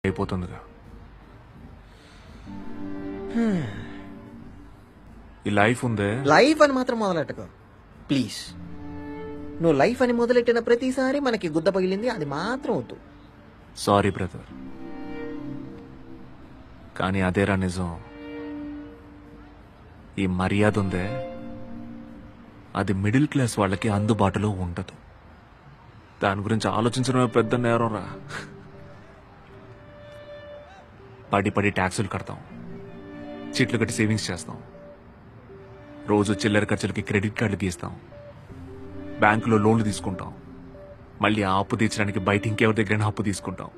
అయిపోతుందిగా ఈ లైఫ్ ఉందే లైఫ్ అని మాత్రం మొదలెట్టకు ప్లీజ్ నువ్వు లైఫ్ అని మొదలెట్టిన ప్రతిసారి మనకి గుద్ద పగిలింది అది మాత్రం వద్దు సారీ బ్రదర్ కానీ అదేరా నిజం ఈ మర్యాద ఉందే అది మిడిల్ క్లాస్ వాళ్ళకి అందుబాటులో ఉండదు దాని గురించి ఆలోచించడమే పెద్ద నేరం రా పడి పడి ట్యాక్సులు కడతాం చిట్లు కట్టి సేవింగ్స్ చేస్తాం రోజు చిల్లర ఖర్చులకి క్రెడిట్ కార్డులు తీస్తాం బ్యాంకులో లోన్లు తీసుకుంటాం మళ్ళీ ఆ అప్పు తీర్చడానికి బయట ఇంకెవరి దగ్గరైనా అప్పు తీసుకుంటాం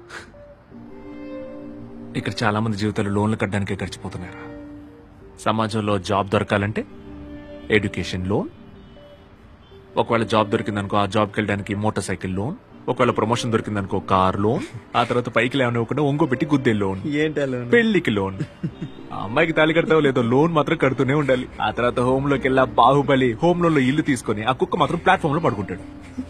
ఇక్కడ చాలా మంది జీవితాలు లోన్లు కట్టడానికే గడిచిపోతున్నారా సమాజంలో జాబ్ దొరకాలంటే ఎడ్యుకేషన్ లోన్ ఒకవేళ జాబ్ దొరికిందనుకో ఆ జాబ్కి వెళ్ళడానికి మోటార్ సైకిల్ లోన్ ఒకవేళ ప్రమోషన్ దొరికిందనుకో కార్ లోన్ ఆ తర్వాత పైకి లేవనివ్వకుండా ఒంగో పెట్టి గుద్దే లోన్ ఏంటి పెళ్లికి లోన్ ఆ అమ్మాయికి తాళి కడతావో లేదో లోన్ మాత్రం కడుతూనే ఉండాలి ఆ తర్వాత హోమ్ లోకి వెళ్ళా బాహుబలి హోమ్ లోన్ లో ఇల్లు తీసుకొని ఆ కుక్క మాత్రం ప్లాట్ఫామ్ లో పడుకుంటాడు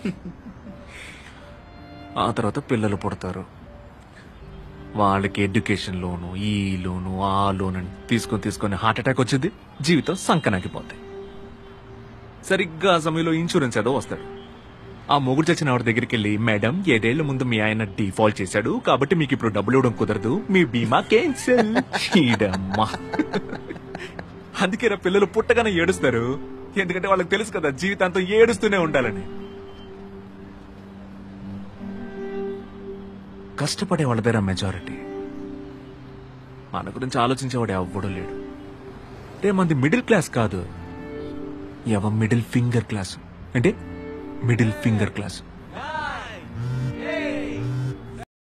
ఆ తర్వాత పిల్లలు పుడతారు వాళ్ళకి ఎడ్యుకేషన్ లోను ఈ లోను ఆ లోన్ అని తీసుకొని తీసుకొని హార్ట్ అటాక్ వచ్చింది జీవితం సంకనాకిపోతాయి సరిగ్గా ఆ సమయంలో ఇన్సూరెన్స్ ఏదో వస్తాడు ఆ మొగుడు చచ్చిన ఆవిడ దగ్గరికి వెళ్ళి మేడం ఏడేళ్ల ముందు మీ ఆయన డిఫాల్ట్ చేశాడు కాబట్టి మీకు ఇప్పుడు డబ్బులు ఇవ్వడం కుదరదు మీ బీమా క్యాన్సిల్ ఈడమ్మా అందుకే రా పిల్లలు పుట్టగానే ఏడుస్తారు ఎందుకంటే వాళ్ళకి తెలుసు కదా జీవితాంతం ఏడుస్తూనే ఉండాలని కష్టపడే వాళ్ళదేరా మెజారిటీ మన గురించి ఆలోచించేవాడు ఎవ్వడూ లేడు రే మంది మిడిల్ క్లాస్ కాదు ఎవ మిడిల్ ఫింగర్ క్లాస్ అంటే మిడిల్ ఫింగర్ క్లాస్